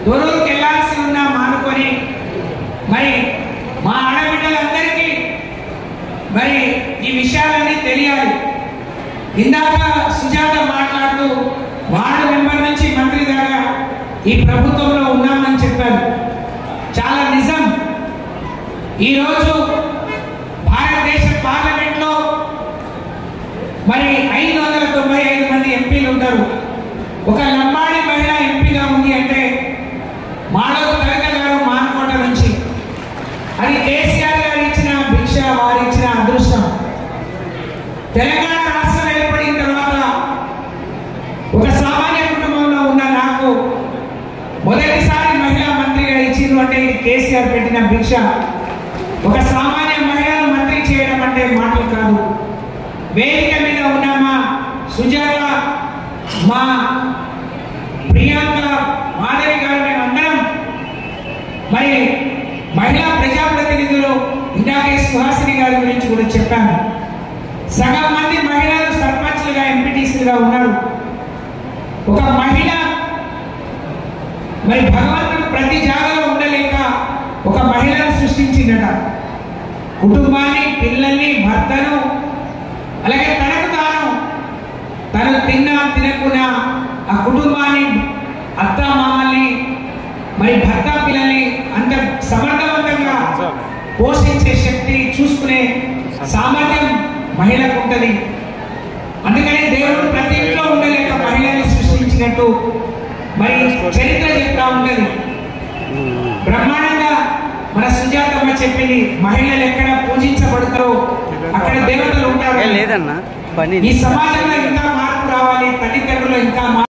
దొరువుకి వెళ్ళాల్సి ఉన్నా మానుకొని మరి మా ఆడబిడ్డలందరికీ మరి ఈ విషయాలన్నీ తెలియాలి ఇందాక సుజాత మాట్లాడుతూ వార్డు మెంబర్ నుంచి మంత్రి దాకా ఈ ప్రభుత్వంలో ఉన్నామని చెప్పారు చాలా నిజం ఈరోజు భారతదేశ పార్లమెంట్లో మరి ఐదు వందల తొంభై ఐదు మంది ఎంపీలు ఉంటారు ఒక లంబాడి మహిళ ఎంపీగా ఉంది అంటే మాడవ తరగ గారు మానకోట నుంచి అది కేసీఆర్ గారు ఇచ్చిన భిక్ష వారు ఇచ్చిన అదృష్టం తెలంగాణ రాష్ట్రం ఏర్పడిన తర్వాత ఒక సామాన్య కుటుంబంలో ఉన్న నాకు మొదటిసారి మహిళా మంత్రిగా ఇచ్చింది అంటే ఇది కేసీఆర్ పెట్టిన భిక్ష ఒక సామాన్య మహిళను మంత్రి చేయడం అంటే మాటలు కాదు వేదిక మీద ఉన్న మా సుజాత మా ప్రియాంక మాధవి గారు మేమందరం మరి మహిళా ప్రజాప్రతినిధులు ఇందాకే సుహాసిని గారి గురించి కూడా చెప్పాను సగం మంది మహిళలు సర్పంచ్లుగా ఎంపీటీసీలుగా ఉన్నారు ఒక మహిళ మరి భగవంతుడు ప్రతి జాగాలో ఉండలేక ఒక మహిళను సృష్టించిందట కుటుంబాన్ని పిల్లల్ని భర్తను అలాగే తనకు తాను తను తిన్నా తినకున్నా ఆ కుటుంబాన్ని అత్త మామల్ని మరి భర్త పిల్లల్ని అంత సమర్థవంతంగా పోషించే శక్తి చూసుకునే సామర్థ్యం మహిళకు ఉంటుంది అందుకని దేవుడు ప్రతి ఇంట్లో ఉండలేక మహిళని సృష్టించినట్టు మరి చరిత్ర చెప్తా ఉంటది బ్రహ్మాండంగా మన సుజాతమ్మ చెప్పింది మహిళలు ఎక్కడ పూజించబడతారో అక్కడ దేవతలు ఉంటారు ఏ లేదన్నా పని ఈ సమాజంలో ఇంకా మార్పు రావాలి తల్లిదండ్రులు ఇంకా మార్పు